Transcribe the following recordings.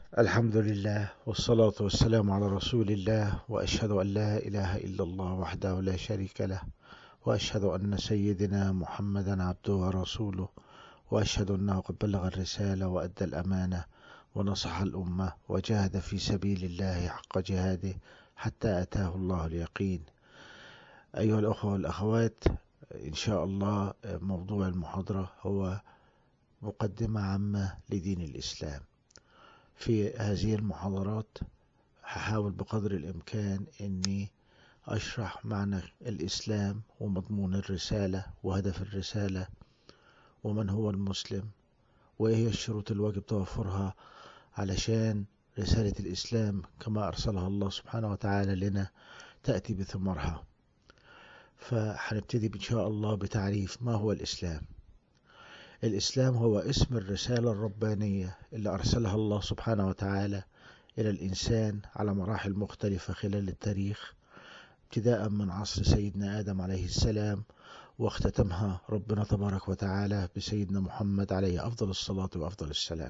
الحمد لله والصلاة والسلام على رسول الله وأشهد أن لا إله إلا الله وحده لا شريك له وأشهد أن سيدنا محمدا عبده ورسوله وأشهد أنه قد بلغ الرسالة وأدى الأمانة ونصح الأمة وجاهد في سبيل الله حق جهاده حتى أتاه الله اليقين أيها الأخوة والأخوات إن شاء الله موضوع المحاضرة هو مقدمة عامة لدين الإسلام في هذه المحاضرات هحاول بقدر الإمكان أني أشرح معنى الإسلام ومضمون الرسالة وهدف الرسالة ومن هو المسلم وإيه هي الشروط الواجب توفرها علشان رسالة الإسلام كما أرسلها الله سبحانه وتعالى لنا تأتي بثمارها فهنبتدي إن شاء الله بتعريف ما هو الإسلام الإسلام هو اسم الرسالة الربانية اللي أرسلها الله سبحانه وتعالى إلى الإنسان على مراحل مختلفة خلال التاريخ ابتداء من عصر سيدنا آدم عليه السلام واختتمها ربنا تبارك وتعالى بسيدنا محمد عليه أفضل الصلاة وأفضل السلام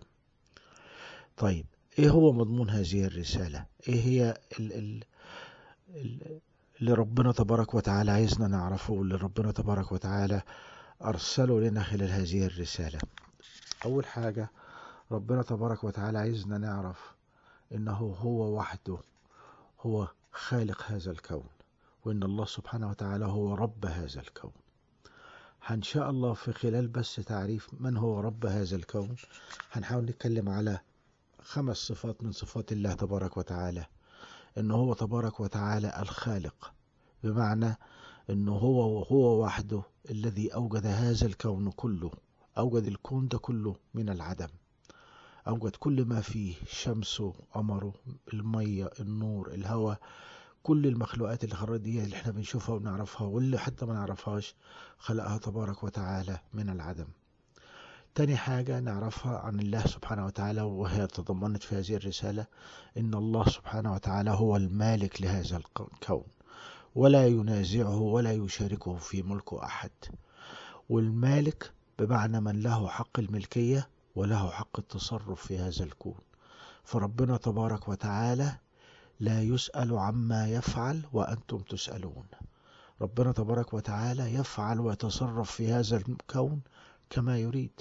طيب إيه هو مضمون هذه الرسالة إيه هي ال ال ال اللي ربنا تبارك وتعالى عايزنا نعرفه واللي ربنا تبارك وتعالى أرسله لنا خلال هذه الرسالة أول حاجة ربنا تبارك وتعالى عايزنا نعرف إنه هو وحده هو خالق هذا الكون وإن الله سبحانه وتعالى هو رب هذا الكون إن شاء الله في خلال بس تعريف من هو رب هذا الكون هنحاول نتكلم على خمس صفات من صفات الله تبارك وتعالى إنه هو تبارك وتعالى الخالق بمعنى انه هو وهو وحده الذي اوجد هذا الكون كله اوجد الكون ده كله من العدم اوجد كل ما فيه شمسه قمره المية النور الهواء كل المخلوقات الخردية اللي احنا بنشوفها ونعرفها واللي حتى ما نعرفهاش خلقها تبارك وتعالى من العدم تاني حاجة نعرفها عن الله سبحانه وتعالى وهي تضمنت في هذه الرسالة ان الله سبحانه وتعالى هو المالك لهذا الكون ولا ينازعه ولا يشاركه في ملكه أحد والمالك بمعنى من له حق الملكية وله حق التصرف في هذا الكون فربنا تبارك وتعالى لا يسأل عما يفعل وأنتم تسألون ربنا تبارك وتعالى يفعل ويتصرف في هذا الكون كما يريد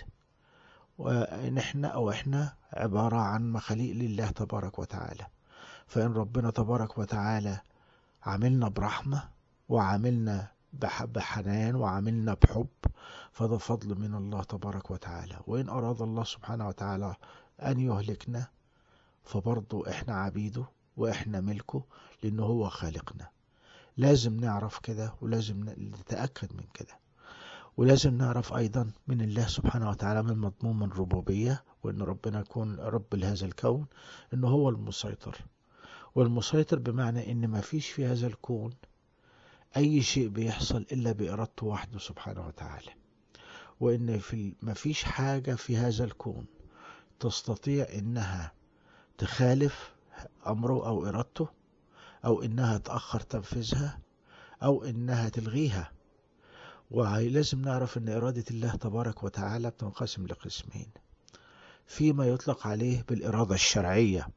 ونحن أو إحنا عبارة عن مخاليق لله تبارك وتعالى فإن ربنا تبارك وتعالى عاملنا برحمة وعاملنا بحنان وعاملنا بحب فده فضل من الله تبارك وتعالى وإن أراد الله سبحانه وتعالى أن يهلكنا فبرضه إحنا عبيده وإحنا ملكه لأنه هو خالقنا لازم نعرف كده ولازم نتأكد من كده ولازم نعرف أيضا من الله سبحانه وتعالى من مضمون من الربوبية وإن ربنا يكون رب لهذا الكون إنه هو المسيطر والمسيطر بمعنى ان ما فيش في هذا الكون اي شيء بيحصل الا بارادته وحده سبحانه وتعالى وان في ما فيش حاجة في هذا الكون تستطيع انها تخالف امره او ارادته او انها تأخر تنفيذها او انها تلغيها ولازم نعرف ان ارادة الله تبارك وتعالى بتنقسم لقسمين فيما يطلق عليه بالارادة الشرعية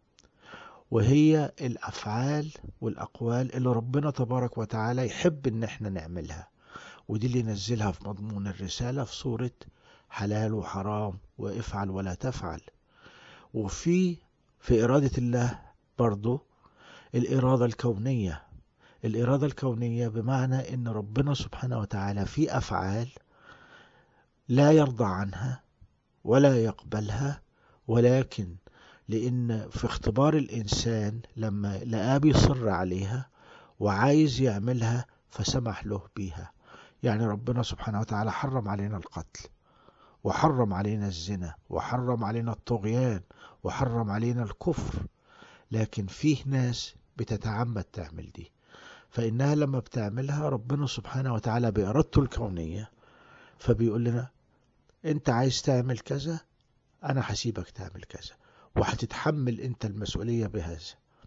وهي الافعال والاقوال اللي ربنا تبارك وتعالى يحب ان احنا نعملها ودي اللي نزلها في مضمون الرسالة في صورة حلال وحرام وافعل ولا تفعل وفي في إرادة الله برضو الإرادة الكونية الإرادة الكونية بمعنى إن ربنا سبحانه وتعالى في أفعال لا يرضى عنها ولا يقبلها ولكن لأن في اختبار الإنسان لما لقاه بيصر عليها وعايز يعملها فسمح له بيها يعني ربنا سبحانه وتعالى حرم علينا القتل وحرم علينا الزنا وحرم علينا الطغيان وحرم علينا الكفر لكن فيه ناس بتتعمد تعمل دي فإنها لما بتعملها ربنا سبحانه وتعالى بإرادته الكونية فبيقول لنا انت عايز تعمل كذا انا هسيبك تعمل كذا وهتتحمل انت المسؤولية بهذا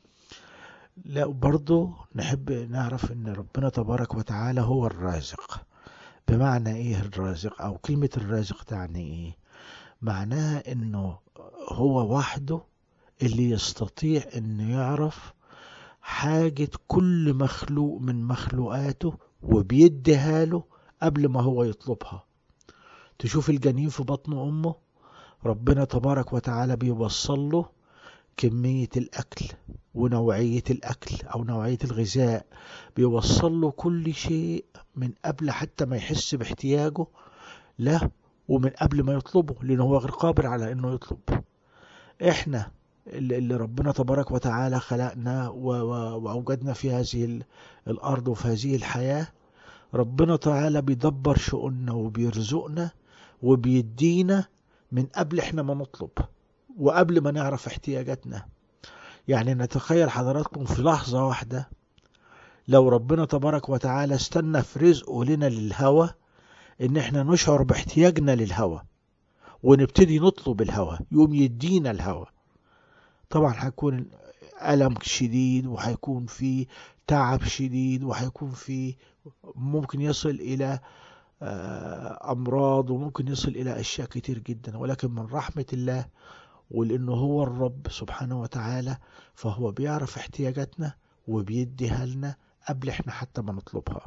لا برضو نحب نعرف ان ربنا تبارك وتعالى هو الرازق بمعنى ايه الرازق او كلمة الرازق تعني ايه معناها انه هو وحده اللي يستطيع انه يعرف حاجة كل مخلوق من مخلوقاته وبيديها له قبل ما هو يطلبها تشوف الجنين في بطن امه ربنا تبارك وتعالى بيوصل له كمية الأكل ونوعية الأكل أو نوعية الغذاء بيوصل له كل شيء من قبل حتى ما يحس باحتياجه له ومن قبل ما يطلبه لأنه هو غير قادر على أنه يطلب إحنا اللي ربنا تبارك وتعالى خلقنا وأوجدنا في هذه الأرض وفي هذه الحياة ربنا تعالى بيدبر شؤوننا وبيرزقنا وبيدينا من قبل احنا ما نطلب وقبل ما نعرف احتياجاتنا يعني نتخيل حضراتكم في لحظة واحدة لو ربنا تبارك وتعالى استنى في رزقه لنا للهوى ان احنا نشعر باحتياجنا للهوى ونبتدي نطلب الهوى يوم يدينا الهوى طبعا هيكون ألم شديد وهيكون في تعب شديد وهيكون في ممكن يصل إلى أمراض وممكن يصل إلى أشياء كتير جدا ولكن من رحمة الله ولأنه هو الرب سبحانه وتعالى فهو بيعرف احتياجاتنا وبيديها لنا قبل احنا حتى ما نطلبها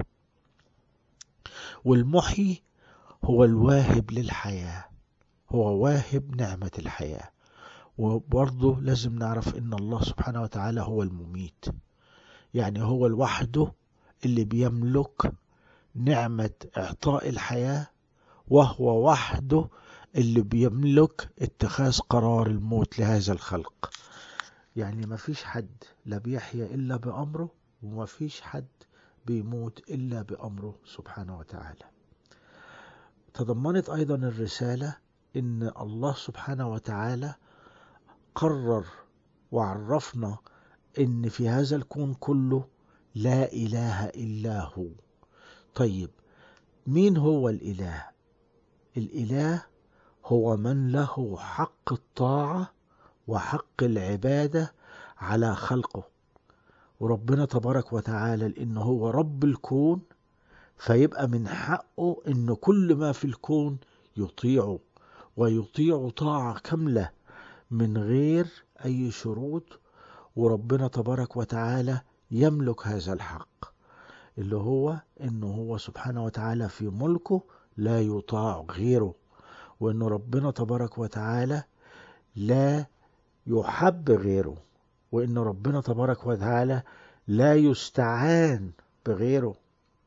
والمحيي هو الواهب للحياة هو واهب نعمة الحياة وبرضه لازم نعرف ان الله سبحانه وتعالى هو المميت يعني هو لوحده اللي بيملك نعمة اعطاء الحياة وهو وحده اللي بيملك اتخاذ قرار الموت لهذا الخلق يعني ما فيش حد لا بيحيا إلا بأمره وما فيش حد بيموت إلا بأمره سبحانه وتعالى تضمنت أيضا الرسالة إن الله سبحانه وتعالى قرر وعرفنا إن في هذا الكون كله لا إله إلا هو طيب مين هو الإله الإله هو من له حق الطاعة وحق العبادة على خلقه وربنا تبارك وتعالى لأنه هو رب الكون فيبقى من حقه أن كل ما في الكون يطيعه ويطيع طاعة كاملة من غير أي شروط وربنا تبارك وتعالى يملك هذا الحق اللي هو أنه هو سبحانه وتعالى في ملكه لا يطاع غيره وأن ربنا تبارك وتعالى لا يحب غيره وأن ربنا تبارك وتعالى لا يستعان بغيره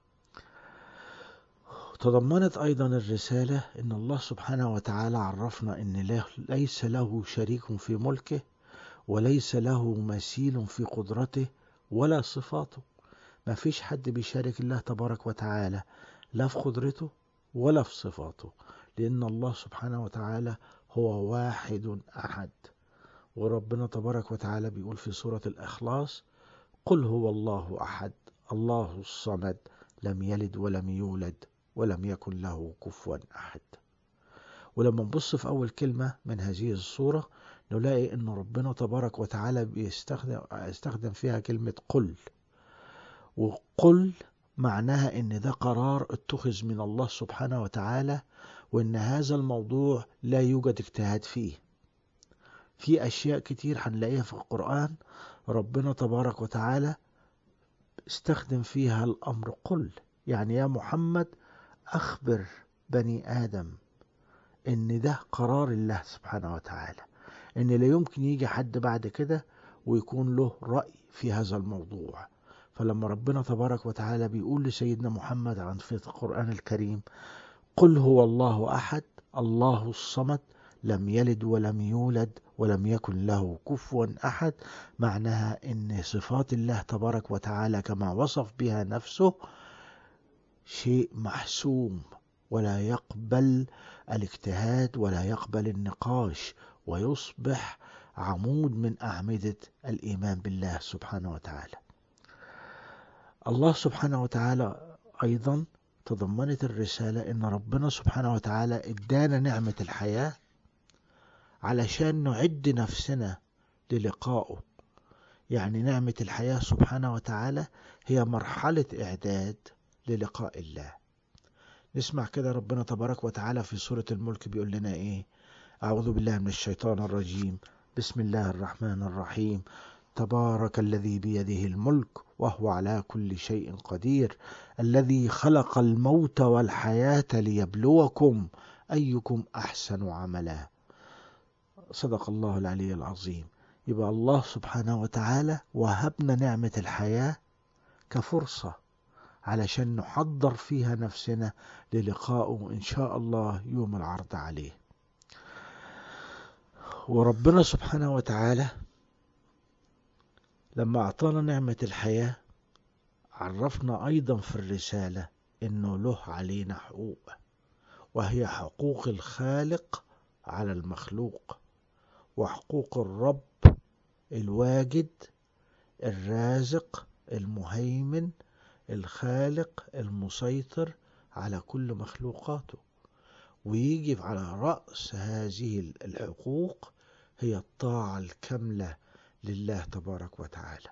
تضمنت أيضا الرسالة أن الله سبحانه وتعالى عرفنا أن ليس له شريك في ملكه وليس له مثيل في قدرته ولا صفاته ما فيش حد بيشارك الله تبارك وتعالى لا في قدرته ولا في صفاته لأن الله سبحانه وتعالى هو واحد أحد وربنا تبارك وتعالى بيقول في سورة الإخلاص قل هو الله أحد الله الصمد لم يلد ولم يولد ولم يكن له كفوا أحد ولما نبص في أول كلمة من هذه الصورة نلاقي أن ربنا تبارك وتعالى بيستخدم استخدم فيها كلمة قل وقل معناها ان ده قرار اتخذ من الله سبحانه وتعالى وان هذا الموضوع لا يوجد اجتهاد فيه في اشياء كتير هنلاقيها في القرآن ربنا تبارك وتعالى استخدم فيها الامر قل يعني يا محمد اخبر بني ادم ان ده قرار الله سبحانه وتعالى ان لا يمكن يجي حد بعد كده ويكون له رأي في هذا الموضوع فلما ربنا تبارك وتعالى بيقول لسيدنا محمد عن في القرآن الكريم قل هو الله أحد الله الصمد لم يلد ولم يولد ولم يكن له كفوا أحد معناها أن صفات الله تبارك وتعالى كما وصف بها نفسه شيء محسوم ولا يقبل الاجتهاد ولا يقبل النقاش ويصبح عمود من أعمدة الإيمان بالله سبحانه وتعالى الله سبحانه وتعالى أيضا تضمنت الرسالة إن ربنا سبحانه وتعالى إدانا نعمة الحياة علشان نعد نفسنا للقائه يعني نعمة الحياة سبحانه وتعالى هي مرحلة إعداد للقاء الله نسمع كده ربنا تبارك وتعالى في سورة الملك بيقول لنا إيه أعوذ بالله من الشيطان الرجيم بسم الله الرحمن الرحيم تبارك الذي بيده الملك وهو على كل شيء قدير الذي خلق الموت والحياة ليبلوكم أيكم أحسن عملا صدق الله العلي العظيم يبقى الله سبحانه وتعالى وهبنا نعمة الحياة كفرصة علشان نحضر فيها نفسنا للقائه إن شاء الله يوم العرض عليه وربنا سبحانه وتعالى لما أعطانا نعمة الحياة عرفنا أيضا في الرسالة إنه له علينا حقوق وهي حقوق الخالق على المخلوق وحقوق الرب الواجد الرازق المهيمن الخالق المسيطر على كل مخلوقاته ويجي على رأس هذه الحقوق هي الطاعة الكاملة لله تبارك وتعالى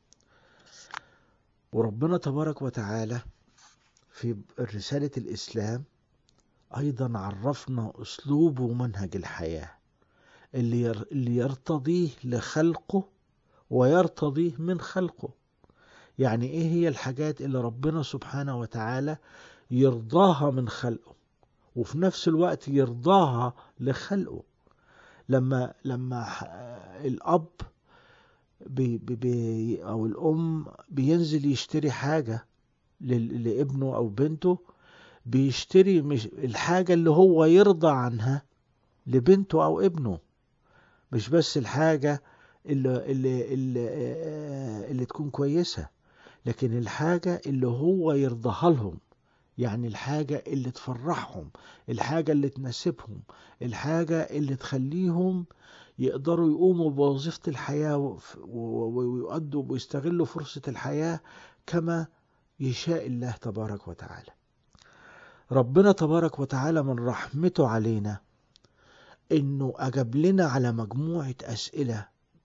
وربنا تبارك وتعالى في رسالة الإسلام أيضا عرفنا أسلوب ومنهج الحياة اللي اللي يرتضيه لخلقه ويرتضيه من خلقه يعني ايه هي الحاجات اللي ربنا سبحانه وتعالى يرضاها من خلقه وفي نفس الوقت يرضاها لخلقه لما لما الاب بي بي او الام بينزل يشتري حاجه لابنه او بنته بيشتري مش الحاجه اللي هو يرضى عنها لبنته او ابنه مش بس الحاجه اللي اللي اللي, اللي تكون كويسه لكن الحاجه اللي هو يرضاها لهم يعني الحاجة اللي تفرحهم الحاجة اللي تناسبهم الحاجة اللي تخليهم يقدروا يقوموا بوظيفة الحياة ويؤدوا ويستغلوا فرصة الحياة كما يشاء الله تبارك وتعالى ربنا تبارك وتعالى من رحمته علينا انه اجاب لنا على مجموعة اسئلة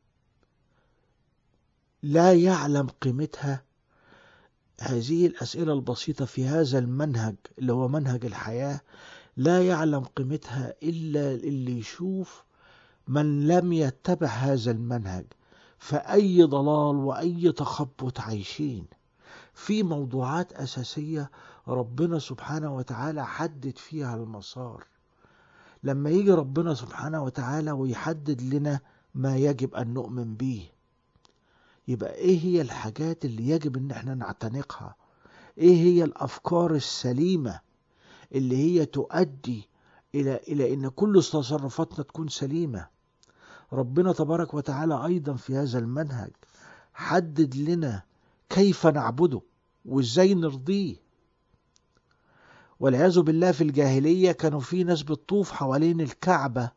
لا يعلم قيمتها هذه الأسئلة البسيطة في هذا المنهج اللي هو منهج الحياة لا يعلم قيمتها إلا اللي يشوف من لم يتبع هذا المنهج فأي ضلال وأي تخبط عايشين في موضوعات أساسية ربنا سبحانه وتعالى حدد فيها المسار لما يجي ربنا سبحانه وتعالى ويحدد لنا ما يجب أن نؤمن به يبقى ايه هي الحاجات اللي يجب ان احنا نعتنقها ايه هي الافكار السليمه اللي هي تؤدي الى الى ان كل تصرفاتنا تكون سليمه ربنا تبارك وتعالى ايضا في هذا المنهج حدد لنا كيف نعبده وازاي نرضيه والعياذ بالله في الجاهليه كانوا في ناس بتطوف حوالين الكعبه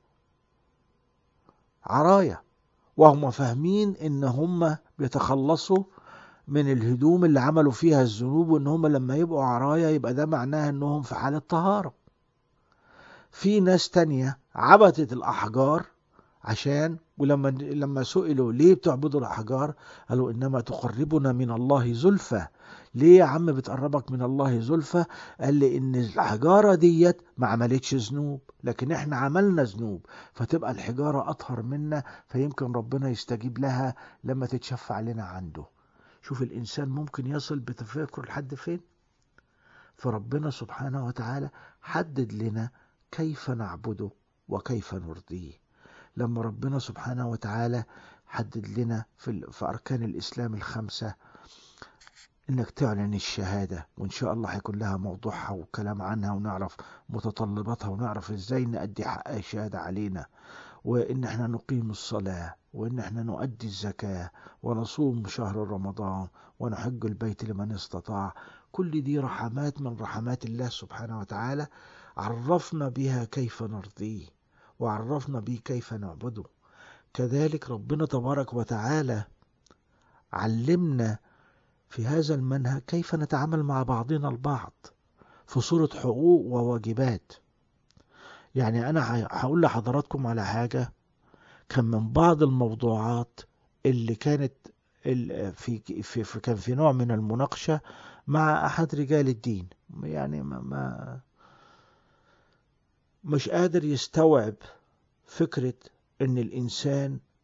عرايه وهم فاهمين ان هم بيتخلصوا من الهدوم اللي عملوا فيها الذنوب وان هم لما يبقوا عرايا يبقى ده معناه انهم في حالة طهارة في ناس تانية عبدت الاحجار عشان ولما لما سئلوا ليه بتعبدوا الاحجار قالوا انما تقربنا من الله زلفى ليه يا عم بتقربك من الله زلفى قال لي ان الحجاره ديت ما عملتش ذنوب لكن احنا عملنا ذنوب فتبقى الحجاره اطهر منا فيمكن ربنا يستجيب لها لما تتشفع لنا عنده شوف الانسان ممكن يصل بتفكر لحد فين فربنا سبحانه وتعالى حدد لنا كيف نعبده وكيف نرضيه لما ربنا سبحانه وتعالى حدد لنا في, في أركان الإسلام الخمسة إنك تعلن الشهادة وإن شاء الله هيكون لها موضوعها وكلام عنها ونعرف متطلباتها ونعرف إزاي نأدي حق الشهادة علينا وإن إحنا نقيم الصلاة وإن إحنا نؤدي الزكاة ونصوم شهر رمضان ونحج البيت لمن استطاع كل دي رحمات من رحمات الله سبحانه وتعالى عرفنا بها كيف نرضيه وعرفنا به كيف نعبده كذلك ربنا تبارك وتعالى علمنا في هذا المنهج كيف نتعامل مع بعضنا البعض في صورة حقوق وواجبات يعني أنا هقول لحضراتكم على حاجة كان من بعض الموضوعات اللي كانت في, في, في كان في نوع من المناقشة مع أحد رجال الدين يعني ما, ما مش قادر يستوعب فكرة ان الانسان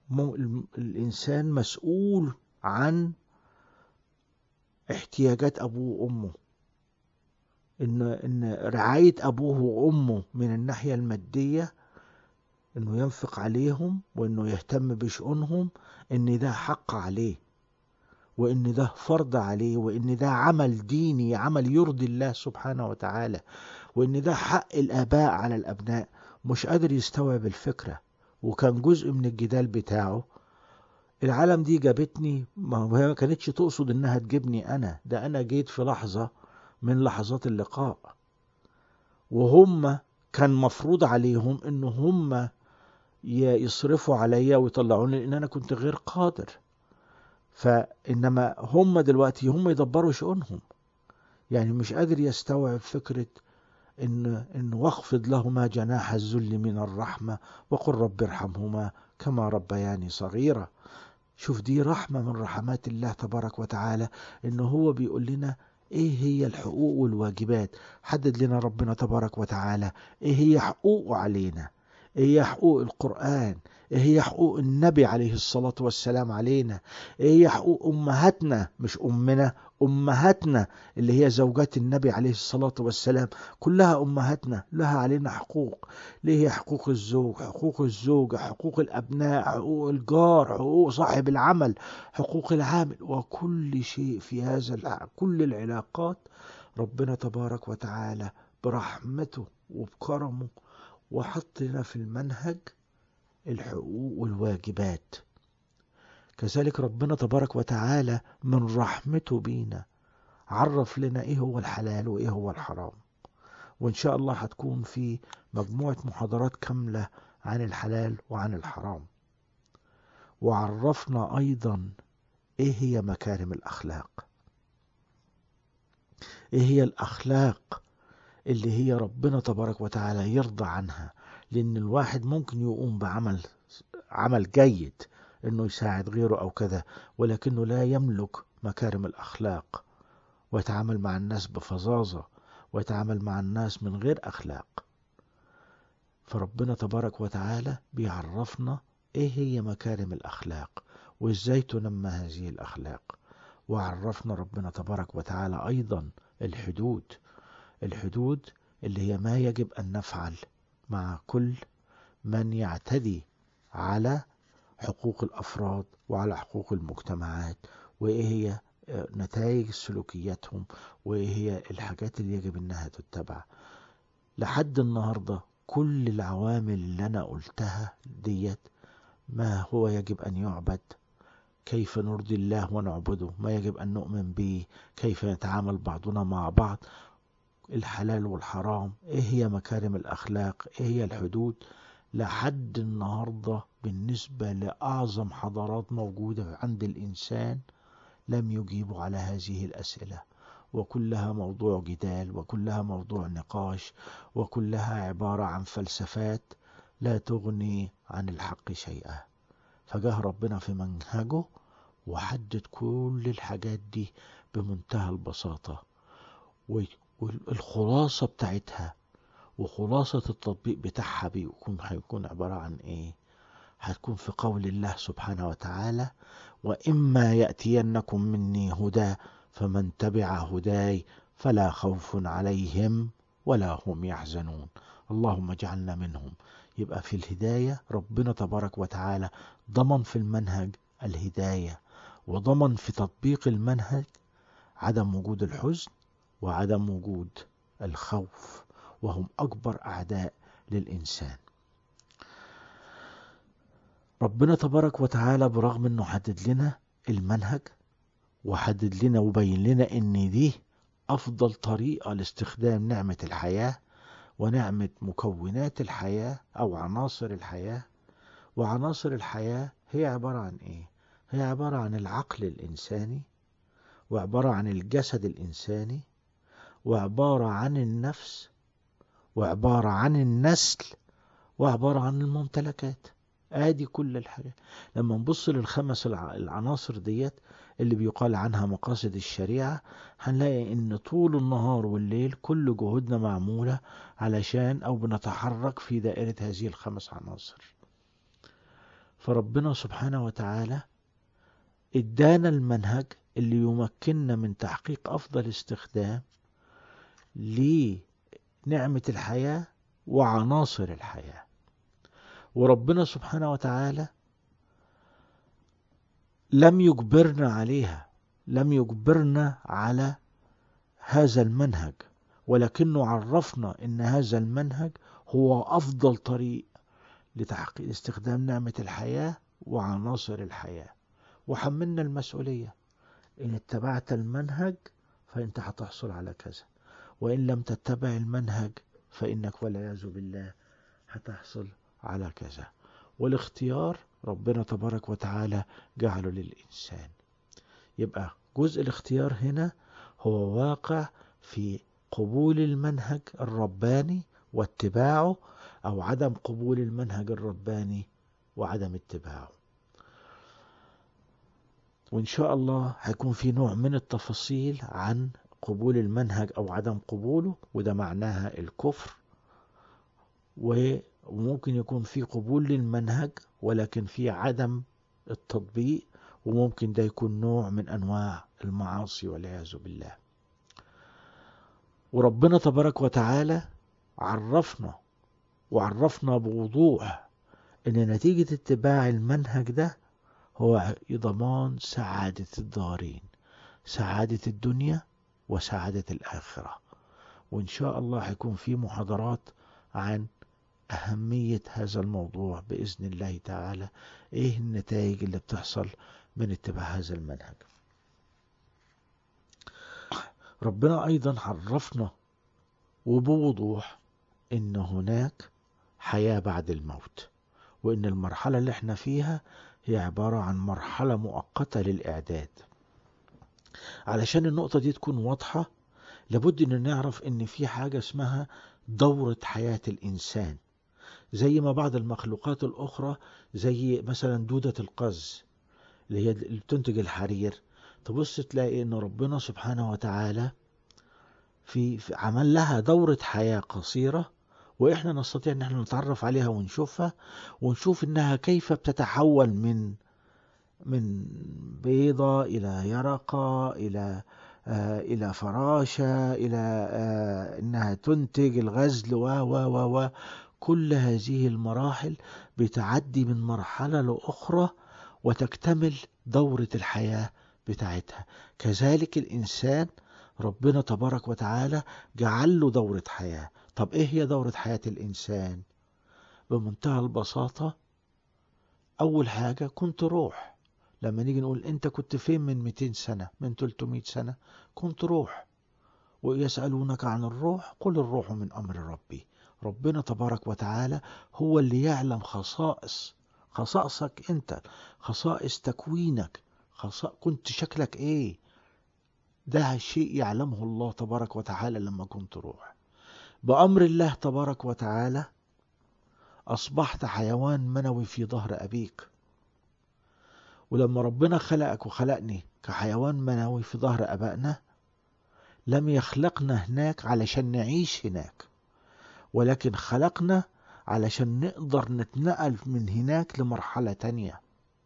الإنسان مسؤول عن احتياجات أبوه وأمه إن إن رعاية أبوه وأمه من الناحية المادية إنه ينفق عليهم وإنه يهتم بشؤونهم إن ده حق عليه وإن ده فرض عليه وإن ده عمل ديني عمل يرضي الله سبحانه وتعالى وإن ده حق الآباء على الأبناء مش قادر يستوعب الفكرة وكان جزء من الجدال بتاعه العالم دي جابتني ما هي ما كانتش تقصد انها تجيبني انا ده انا جيت في لحظة من لحظات اللقاء وهم كان مفروض عليهم ان هم يصرفوا عليا ويطلعوني لان انا كنت غير قادر فانما هم دلوقتي هم يدبروا شؤونهم يعني مش قادر يستوعب فكرة ان ان واخفض لهما جناح الذل من الرحمة وقل رب ارحمهما كما ربياني صغيرة شوف دي رحمة من رحمات الله تبارك وتعالى ان هو بيقول لنا ايه هي الحقوق والواجبات حدد لنا ربنا تبارك وتعالى ايه هي حقوقه علينا ايه هي حقوق القرآن ايه هي حقوق النبي عليه الصلاة والسلام علينا ايه هي حقوق امهاتنا مش امنا امهاتنا اللي هي زوجات النبي عليه الصلاة والسلام كلها امهاتنا لها علينا حقوق ليه هي حقوق الزوج حقوق الزوجة حقوق الابناء حقوق الجار حقوق صاحب العمل حقوق العامل وكل شيء في هذا كل العلاقات ربنا تبارك وتعالى برحمته وبكرمه وحط لنا في المنهج الحقوق والواجبات كذلك ربنا تبارك وتعالى من رحمته بينا عرف لنا ايه هو الحلال وايه هو الحرام وان شاء الله هتكون في مجموعة محاضرات كاملة عن الحلال وعن الحرام وعرفنا ايضا ايه هي مكارم الاخلاق ايه هي الاخلاق اللي هي ربنا تبارك وتعالى يرضى عنها لان الواحد ممكن يقوم بعمل عمل جيد انه يساعد غيره او كذا ولكنه لا يملك مكارم الاخلاق ويتعامل مع الناس بفظاظة ويتعامل مع الناس من غير اخلاق فربنا تبارك وتعالى بيعرفنا ايه هي مكارم الاخلاق وازاي تنمى هذه الاخلاق وعرفنا ربنا تبارك وتعالى ايضا الحدود الحدود اللي هي ما يجب ان نفعل مع كل من يعتدي على حقوق الافراد وعلى حقوق المجتمعات وايه هي نتائج سلوكياتهم وايه هي الحاجات اللي يجب انها تتبع لحد النهارده كل العوامل اللي انا قلتها ديت ما هو يجب ان يعبد كيف نرضي الله ونعبده ما يجب ان نؤمن به كيف نتعامل بعضنا مع بعض الحلال والحرام ايه هي مكارم الاخلاق ايه هي الحدود لحد النهاردة بالنسبة لأعظم حضارات موجودة عند الإنسان لم يجيبوا على هذه الأسئلة وكلها موضوع جدال وكلها موضوع نقاش وكلها عبارة عن فلسفات لا تغني عن الحق شيئا فجاه ربنا في منهجه وحدد كل الحاجات دي بمنتهى البساطة والخلاصة بتاعتها وخلاصة التطبيق بتاعها بيكون هيكون عبارة عن ايه هتكون في قول الله سبحانه وتعالى وإما يأتينكم مني هدى فمن تبع هداي فلا خوف عليهم ولا هم يحزنون اللهم اجعلنا منهم يبقى في الهداية ربنا تبارك وتعالى ضمن في المنهج الهداية وضمن في تطبيق المنهج عدم وجود الحزن وعدم وجود الخوف وهم أكبر أعداء للإنسان ربنا تبارك وتعالى برغم أنه حدد لنا المنهج وحدد لنا وبين لنا أن دي أفضل طريقة لاستخدام نعمة الحياة ونعمة مكونات الحياة أو عناصر الحياة وعناصر الحياة هي عبارة عن إيه؟ هي عبارة عن العقل الإنساني وعبارة عن الجسد الإنساني وعبارة عن النفس وعبارة عن النسل وعبارة عن الممتلكات ادي كل الحاجات لما نبص للخمس العناصر ديت اللي بيقال عنها مقاصد الشريعة هنلاقي ان طول النهار والليل كل جهودنا معمولة علشان او بنتحرك في دائرة هذه الخمس عناصر فربنا سبحانه وتعالى ادانا المنهج اللي يمكننا من تحقيق افضل استخدام لنعمة الحياة وعناصر الحياة وربنا سبحانه وتعالى لم يجبرنا عليها لم يجبرنا على هذا المنهج ولكنه عرفنا ان هذا المنهج هو افضل طريق لتحقيق استخدام نعمة الحياة وعناصر الحياة وحملنا المسؤولية إن اتبعت المنهج فأنت هتحصل على كذا وإن لم تتبع المنهج فإنك والعياذ بالله هتحصل على كذا والاختيار ربنا تبارك وتعالى جعله للإنسان يبقى جزء الاختيار هنا هو واقع في قبول المنهج الرباني واتباعه أو عدم قبول المنهج الرباني وعدم اتباعه وإن شاء الله هيكون في نوع من التفاصيل عن قبول المنهج أو عدم قبوله وده معناها الكفر وممكن يكون في قبول للمنهج ولكن في عدم التطبيق وممكن ده يكون نوع من أنواع المعاصي والعياذ بالله وربنا تبارك وتعالى عرفنا وعرفنا بوضوح ان نتيجة اتباع المنهج ده هو ضمان سعادة الدارين سعادة الدنيا وسعادة الآخرة وإن شاء الله هيكون في محاضرات عن أهمية هذا الموضوع بإذن الله تعالى إيه النتائج اللي بتحصل من اتباع هذا المنهج ربنا أيضا عرفنا وبوضوح إن هناك حياة بعد الموت وإن المرحلة اللي احنا فيها هي عبارة عن مرحلة مؤقتة للإعداد علشان النقطة دي تكون واضحة لابد ان نعرف ان في حاجة اسمها دورة حياة الإنسان زي ما بعض المخلوقات الأخرى زي مثلا دودة القز اللي هي اللي بتنتج الحرير تبص تلاقي ان ربنا سبحانه وتعالى في, في عمل لها دورة حياة قصيرة واحنا نستطيع ان احنا نتعرف عليها ونشوفها ونشوف انها كيف بتتحول من من بيضة إلى يرقة إلى آه إلى فراشة إلى آه إنها تنتج الغزل و و و و كل هذه المراحل بتعدي من مرحلة لأخرى وتكتمل دورة الحياة بتاعتها كذلك الإنسان ربنا تبارك وتعالى جعل له دورة حياة طب إيه هي دورة حياة الإنسان بمنتهى البساطة أول حاجة كنت روح لما نيجي نقول أنت كنت فين من 200 سنة من 300 سنة كنت روح ويسألونك عن الروح قل الروح من أمر ربي ربنا تبارك وتعالى هو اللي يعلم خصائص خصائصك أنت خصائص تكوينك خصائص كنت شكلك إيه ده شيء يعلمه الله تبارك وتعالى لما كنت روح بأمر الله تبارك وتعالى أصبحت حيوان منوي في ظهر أبيك ولما ربنا خلقك وخلقني كحيوان منوي في ظهر أبائنا لم يخلقنا هناك علشان نعيش هناك ولكن خلقنا علشان نقدر نتنقل من هناك لمرحلة تانية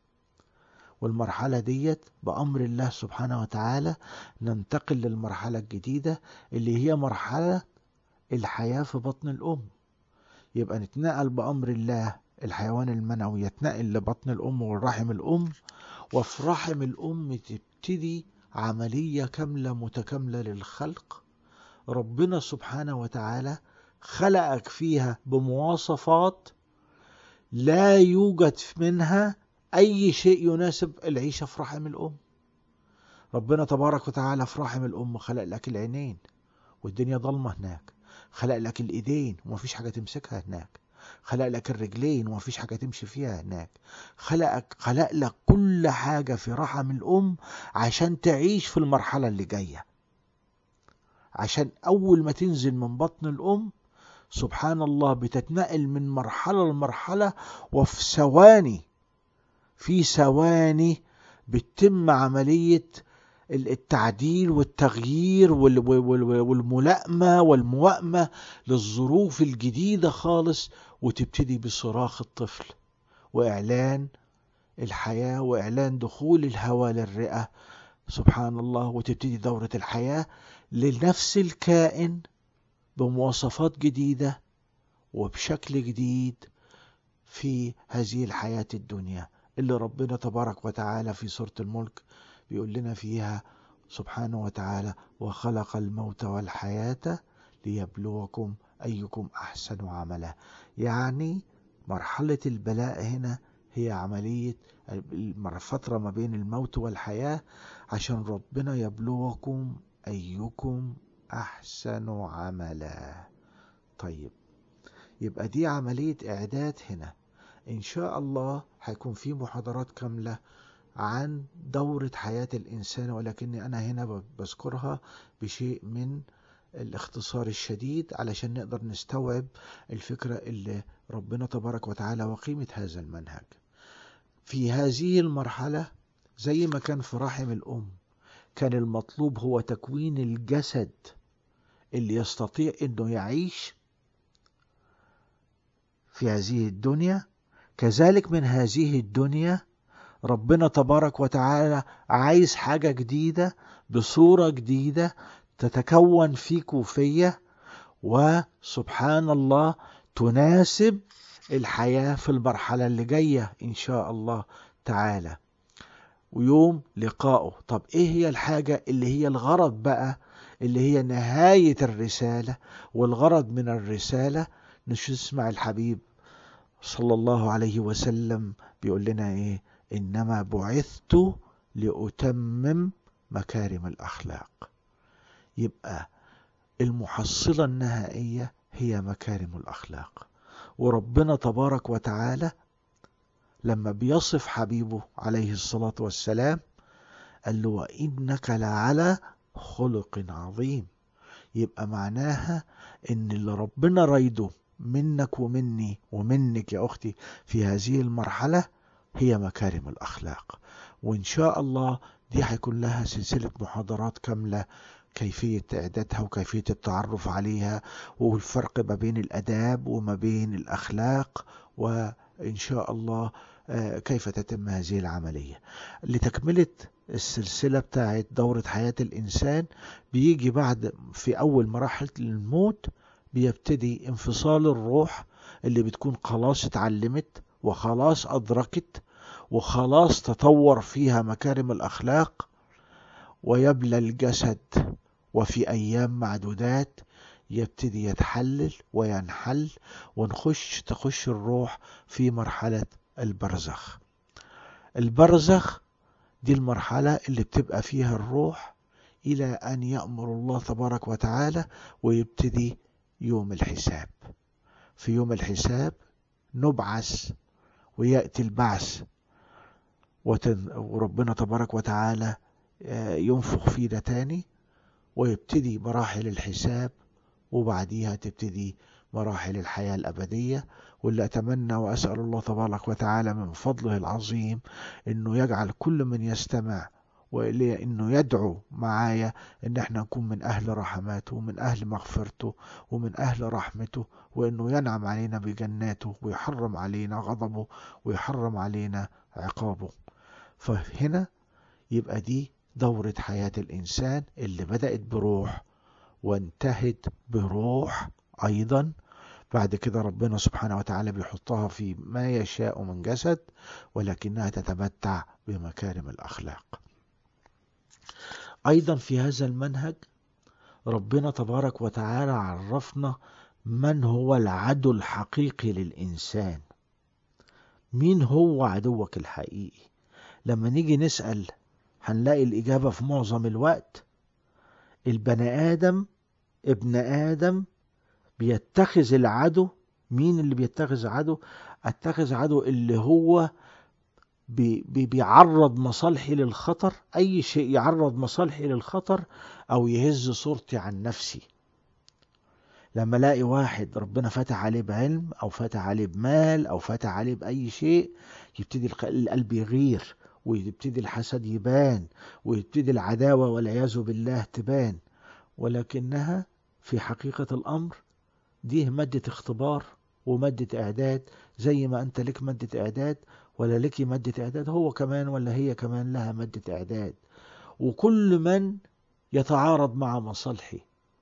والمرحلة ديت بأمر الله سبحانه وتعالى ننتقل للمرحلة الجديدة اللي هي مرحلة الحياة في بطن الأم يبقى نتنقل بأمر الله الحيوان المنوي يتنقل لبطن الأم والرحم الأم وفي رحم الأم تبتدي عملية كاملة متكاملة للخلق ربنا سبحانه وتعالى خلقك فيها بمواصفات لا يوجد منها أي شيء يناسب العيشة في رحم الأم ربنا تبارك وتعالى في رحم الأم خلق لك العينين والدنيا ضلمة هناك خلق لك الإيدين ومفيش حاجة تمسكها هناك خلق لك الرجلين ومفيش حاجة تمشي فيها هناك خلقك خلق لك كل حاجة في رحم الأم عشان تعيش في المرحلة اللي جاية عشان أول ما تنزل من بطن الأم سبحان الله بتتنقل من مرحلة لمرحلة وفي ثواني في ثواني بتتم عملية التعديل والتغيير والملائمة والموائمة للظروف الجديدة خالص وتبتدي بصراخ الطفل وإعلان الحياة وإعلان دخول الهواء للرئة سبحان الله وتبتدي دورة الحياة لنفس الكائن بمواصفات جديدة وبشكل جديد في هذه الحياة الدنيا اللي ربنا تبارك وتعالى في سورة الملك بيقول لنا فيها سبحانه وتعالى وخلق الموت والحياة ليبلوكم أيكم أحسن عملا يعني مرحلة البلاء هنا هي عملية الفترة ما بين الموت والحياة عشان ربنا يبلوكم أيكم أحسن عملا طيب يبقى دي عملية إعداد هنا إن شاء الله هيكون في محاضرات كاملة عن دورة حياة الإنسان ولكني أنا هنا بذكرها بشيء من الاختصار الشديد علشان نقدر نستوعب الفكرة اللي ربنا تبارك وتعالى وقيمة هذا المنهج في هذه المرحلة زي ما كان في رحم الأم كان المطلوب هو تكوين الجسد اللي يستطيع انه يعيش في هذه الدنيا كذلك من هذه الدنيا ربنا تبارك وتعالى عايز حاجة جديدة بصورة جديدة تتكون فيك وفيا وسبحان الله تناسب الحياة في المرحلة اللي جاية إن شاء الله تعالى ويوم لقائه طب إيه هي الحاجة اللي هي الغرض بقى اللي هي نهاية الرسالة والغرض من الرسالة نسمع الحبيب صلى الله عليه وسلم بيقول لنا إيه إنما بعثت لأتمم مكارم الأخلاق يبقى المحصلة النهائية هي مكارم الأخلاق وربنا تبارك وتعالى لما بيصف حبيبه عليه الصلاة والسلام قال له وإنك لعلى خلق عظيم يبقى معناها ان اللي ربنا رايده منك ومني ومنك يا اختي في هذه المرحله هي مكارم الاخلاق وان شاء الله دي هيكون لها سلسله محاضرات كامله كيفيه اعدادها وكيفيه التعرف عليها والفرق ما بين الاداب وما بين الاخلاق وان شاء الله كيف تتم هذه العمليه لتكمله السلسلة بتاعت دورة حياة الإنسان بيجي بعد في أول مراحل الموت بيبتدي انفصال الروح اللي بتكون خلاص اتعلمت وخلاص أدركت وخلاص تطور فيها مكارم الأخلاق ويبلى الجسد وفي أيام معدودات يبتدي يتحلل وينحل ونخش تخش الروح في مرحلة البرزخ البرزخ دي المرحلة اللي بتبقى فيها الروح إلى أن يأمر الله تبارك وتعالى ويبتدي يوم الحساب في يوم الحساب نبعث ويأتي البعث وتن... وربنا تبارك وتعالى ينفخ فينا تاني ويبتدي مراحل الحساب وبعديها تبتدي مراحل الحياة الأبدية واللي أتمنى وأسأل الله تبارك وتعالى من فضله العظيم أنه يجعل كل من يستمع وإليه أنه يدعو معايا أن احنا نكون من أهل رحماته ومن أهل مغفرته ومن أهل رحمته وأنه ينعم علينا بجناته ويحرم علينا غضبه ويحرم علينا عقابه فهنا يبقى دي دورة حياة الإنسان اللي بدأت بروح وانتهت بروح أيضا بعد كده ربنا سبحانه وتعالى بيحطها في ما يشاء من جسد ولكنها تتمتع بمكارم الأخلاق أيضا في هذا المنهج ربنا تبارك وتعالى عرفنا من هو العدو الحقيقي للإنسان مين هو عدوك الحقيقي لما نيجي نسأل هنلاقي الإجابة في معظم الوقت البني آدم ابن آدم بيتخذ العدو مين اللي بيتخذ عدو اتخذ عدو اللي هو بي بي بيعرض مصالحي للخطر اي شيء يعرض مصالحي للخطر او يهز صورتي عن نفسي لما الاقي واحد ربنا فتح عليه بعلم او فتح عليه بمال او فتح عليه باي شيء يبتدي القلب يغير ويبتدي الحسد يبان ويبتدي العداوه والعياذ بالله تبان ولكنها في حقيقه الامر دي مادة اختبار ومادة إعداد زي ما أنت لك مادة إعداد ولا لك مادة إعداد هو كمان ولا هي كمان لها مادة إعداد وكل من يتعارض مع مصالحي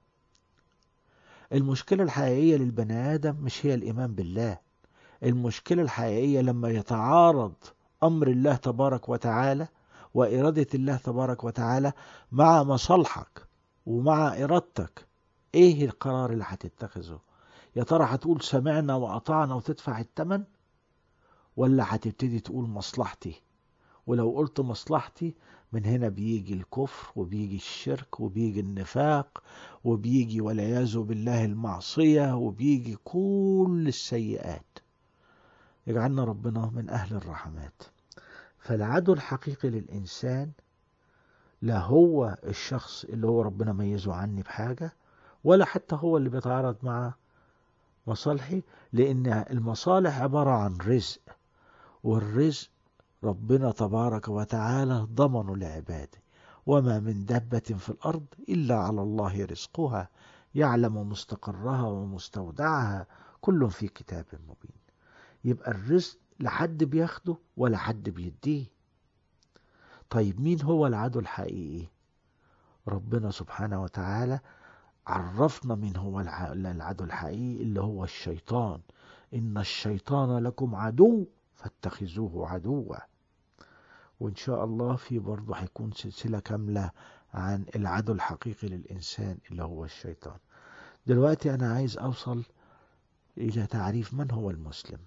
المشكلة الحقيقية للبني آدم مش هي الإيمان بالله المشكلة الحقيقية لما يتعارض أمر الله تبارك وتعالى وإرادة الله تبارك وتعالى مع مصالحك ومع إرادتك إيه القرار اللي هتتخذه يا ترى هتقول سمعنا وأطعنا وتدفع الثمن ولا هتبتدي تقول مصلحتي ولو قلت مصلحتي من هنا بيجي الكفر وبيجي الشرك وبيجي النفاق وبيجي والعياذ بالله المعصية وبيجي كل السيئات يجعلنا ربنا من أهل الرحمات فالعدو الحقيقي للإنسان لا هو الشخص اللي هو ربنا ميزه عني بحاجة ولا حتى هو اللي بيتعارض مع مصالحي لأن المصالح عبارة عن رزق والرزق ربنا تبارك وتعالى ضمنه لعباده وما من دابة في الأرض إلا على الله رزقها يعلم مستقرها ومستودعها كل في كتاب مبين يبقى الرزق لحد بياخده ولا حد بيديه طيب مين هو العدو الحقيقي ربنا سبحانه وتعالى عرفنا مين هو العدو الحقيقي اللي هو الشيطان إن الشيطان لكم عدو فاتخذوه عدوا وإن شاء الله في برضه هيكون سلسلة كاملة عن العدو الحقيقي للإنسان اللي هو الشيطان دلوقتي أنا عايز أوصل إلى تعريف من هو المسلم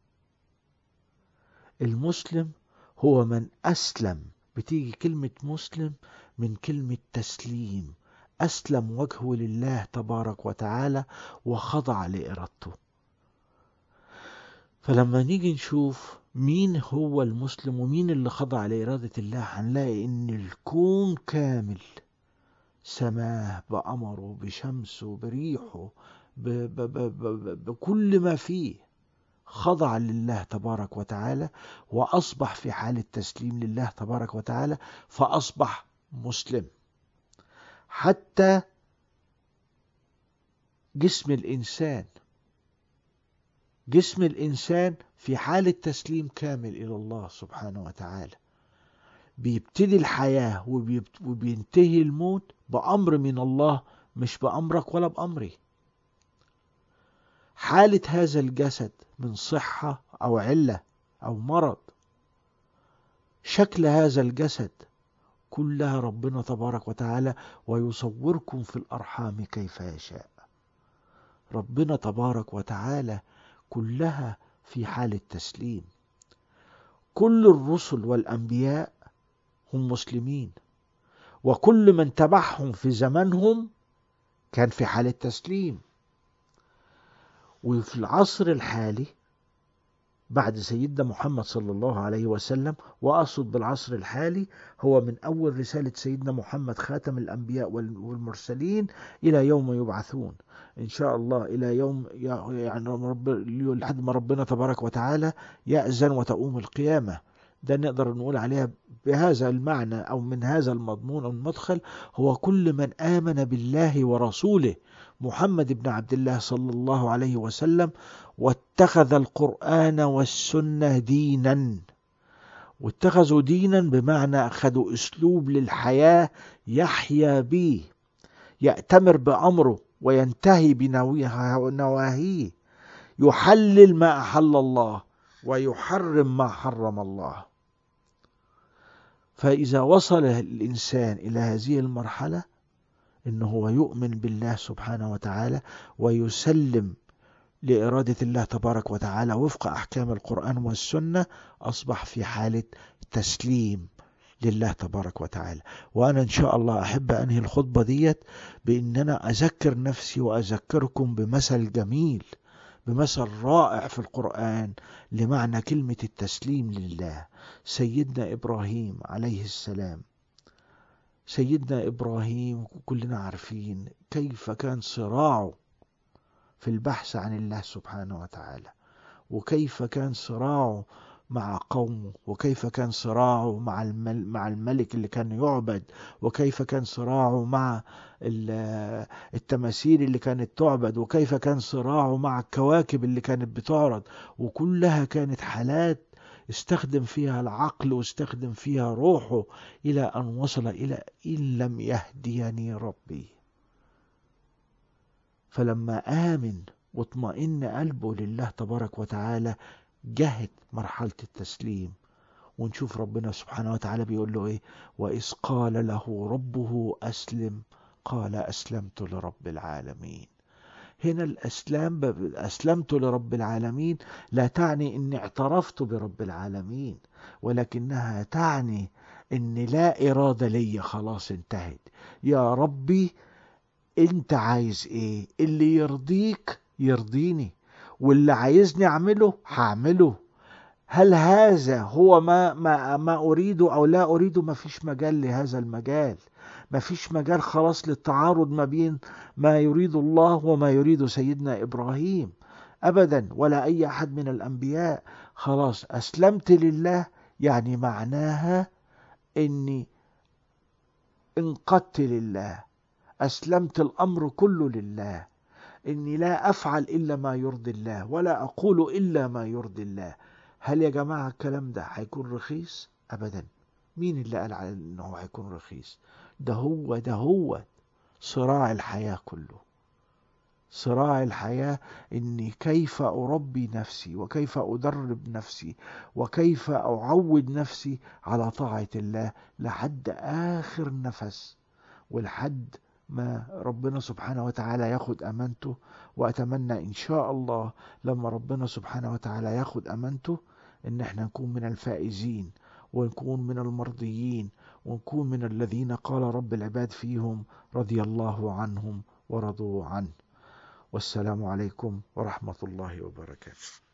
المسلم هو من أسلم بتيجي كلمة مسلم من كلمة تسليم أسلم وجهه لله تبارك وتعالى وخضع لإرادته فلما نيجي نشوف مين هو المسلم ومين اللي خضع لإرادة الله هنلاقي إن الكون كامل سماه بقمره بشمسه بريحه ب ب ب ب بكل ما فيه خضع لله تبارك وتعالى وأصبح في حالة تسليم لله تبارك وتعالى فأصبح مسلم حتى جسم الإنسان جسم الإنسان في حالة تسليم كامل إلى الله سبحانه وتعالى بيبتدي الحياة وبينتهي الموت بأمر من الله مش بأمرك ولا بأمري حالة هذا الجسد من صحة أو علة أو مرض شكل هذا الجسد كلها ربنا تبارك وتعالى ويصوركم في الأرحام كيف يشاء ربنا تبارك وتعالى كلها في حال التسليم كل الرسل والأنبياء هم مسلمين وكل من تبعهم في زمنهم كان في حال التسليم وفي العصر الحالي بعد سيدنا محمد صلى الله عليه وسلم وأقصد بالعصر الحالي هو من أول رسالة سيدنا محمد خاتم الأنبياء والمرسلين إلى يوم يبعثون إن شاء الله إلى يوم يعني رب لحد ما ربنا تبارك وتعالى يأذن وتقوم القيامة ده نقدر نقول عليها بهذا المعنى أو من هذا المضمون أو المدخل هو كل من آمن بالله ورسوله محمد بن عبد الله صلى الله عليه وسلم واتخذ القرآن والسنة دينا واتخذوا دينا بمعنى أخذوا أسلوب للحياة يحيا به يأتمر بأمره وينتهي بنواهيه يحلل ما أحل الله ويحرم ما حرم الله فإذا وصل الإنسان إلى هذه المرحلة إنه هو يؤمن بالله سبحانه وتعالى ويسلم لإرادة الله تبارك وتعالى وفق أحكام القرآن والسنة أصبح في حالة تسليم لله تبارك وتعالى وأنا إن شاء الله أحب أنهي الخطبة ديت بأن أنا أذكر نفسي وأذكركم بمثل جميل بمثل رائع في القرآن لمعنى كلمة التسليم لله سيدنا إبراهيم عليه السلام سيدنا إبراهيم كلنا عارفين كيف كان صراعه في البحث عن الله سبحانه وتعالى وكيف كان صراعه مع قومه وكيف كان صراعه مع المل مع الملك اللي كان يعبد وكيف كان صراعه مع التماثيل اللي كانت تعبد وكيف كان صراعه مع الكواكب اللي كانت بتعرض وكلها كانت حالات استخدم فيها العقل واستخدم فيها روحه إلى أن وصل إلى إن لم يهديني ربي فلما آمن واطمئن قلبه لله تبارك وتعالى جهد مرحلة التسليم ونشوف ربنا سبحانه وتعالى بيقول له ايه وإذ قال له ربه أسلم قال أسلمت لرب العالمين هنا الأسلام أسلمت لرب العالمين لا تعني أني اعترفت برب العالمين ولكنها تعني أن لا إرادة لي خلاص انتهت يا ربي أنت عايز إيه اللي يرضيك يرضيني واللي عايزني أعمله هعمله هل هذا هو ما ما ما اريده او لا اريده ما فيش مجال لهذا المجال ما فيش مجال خلاص للتعارض ما بين ما يريد الله وما يريد سيدنا ابراهيم ابدا ولا اي احد من الانبياء خلاص اسلمت لله يعني معناها اني انقدت لله اسلمت الامر كله لله اني لا افعل الا ما يرضي الله ولا اقول الا ما يرضي الله هل يا جماعة الكلام ده هيكون رخيص أبدا مين اللي قال على انه هيكون رخيص ده هو ده هو صراع الحياة كله صراع الحياة اني كيف اربي نفسي وكيف ادرب نفسي وكيف اعود نفسي على طاعة الله لحد اخر نفس ولحد ما ربنا سبحانه وتعالى ياخد امانته واتمنى ان شاء الله لما ربنا سبحانه وتعالى ياخد امانته ان احنا نكون من الفائزين ونكون من المرضيين ونكون من الذين قال رب العباد فيهم رضي الله عنهم ورضوا عنه والسلام عليكم ورحمه الله وبركاته